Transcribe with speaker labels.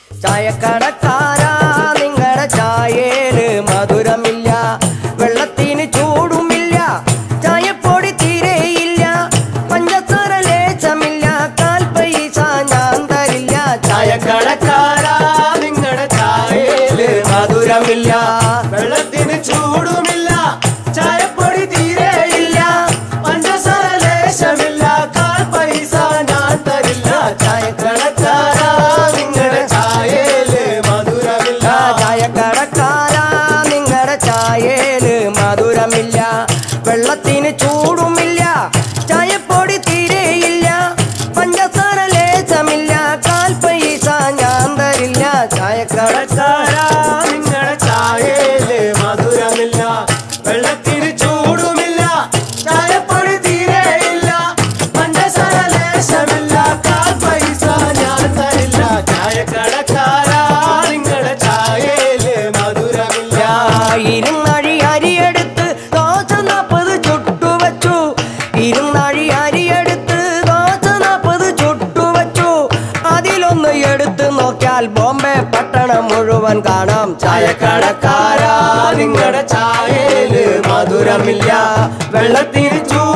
Speaker 1: ചായക്കടക്കാരാ നിങ്ങളുടെ ചായേല് മധുരമില്ല വെള്ളത്തിന് ചൂടുമില്ല ചായപ്പൊടി തീരെയില്ല പഞ്ചസാര ലേശമില്ല കാൽ പൈസ ഞാൻ തരില്ല
Speaker 2: ചായക്കടക്കാരാ നിങ്ങളുടെ ചായയില് മധുരമില്ല വെള്ളത്തിന് ചൂടുമില്ല ചായപ്പൊടി തീരെയില്ല പഞ്ചസാര ലേശമില്ല കാൽ പൈസ ഞാൻ തരില്ല ചായക്കടക്കാരാ നിങ്ങളുടെ ചായയില് മധുരമില്ല
Speaker 1: ചായക്കടക്കാരാ നിങ്ങളുടെ ചായേല് മധുരമില്ല വെള്ളത്തിന് ചൂടുമില്ല ചായപ്പൊടി തീരെയില്ല പഞ്ചസാര ലേശമില്ല കാൽ പൈസ ഞാൻ തരില്ല ചായക്കടക്കാരാ
Speaker 2: ചായക്കടക്കാരാ നിങ്ങളുടെ ചായയില് മധുരമില്ല വെള്ളത്തിന് ചൂടുമില്ല ചായപ്പൊടി തീരെയില്ല പഞ്ചസാര ലേശമില്ല കാൽ പൈസ ഞാൻ തരില്ല ചായക്കടക്കാരാ നിങ്ങളുടെ ചായയില് മധുരമില്ല
Speaker 1: ഇരുന്നഴി അരിയെടുത്ത് ദോശ നാപ്പത് ചുട്ടുവച്ചു ഇരുന്നഴി അരിയെടുത്ത് ദോശ നാപ്പത് ചുട്ടുവച്ചു അതിലൊന്ന് എടുത്ത് നോക്കിയാൽ ബോംബെ പട്ടണം മുഴുവൻ കാണാം
Speaker 2: ചായക്കടക്കാരാ നിങ്ങളുടെ ചായയില് മധുരമില്ല വെള്ളത്തിന് ചൂടുമില്ല